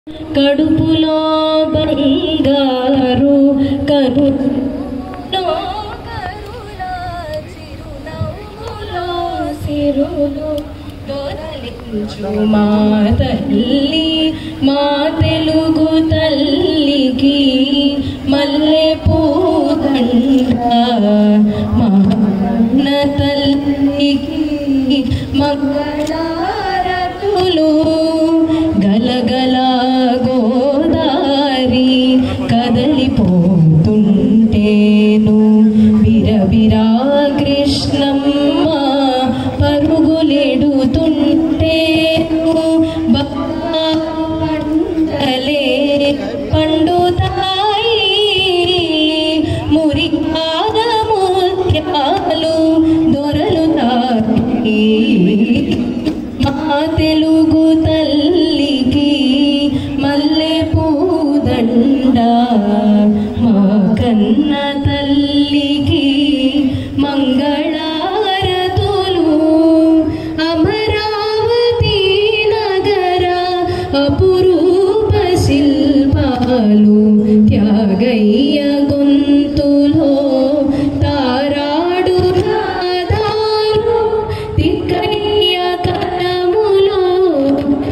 కడుపులో బంగారు కడుపులో కరుణ చిరునవ్వులో సిరులు దొరలించు మా తల్లి మా తెలుగు తల్లికి మల్లె పూదండ మా అన్న తల్లికి మంగళారతులు గలగల గోదారి కదలిపోతుంటేను బిరబిరా కృష్ణమ్మ పరుగులెడుతుంటేను బాగా పంటలే పండుతాయి మురికాద ముత్యాలు దొరలుతాయి మా తెలుగు తల్లికి మల్లె పూదండ మా కన్న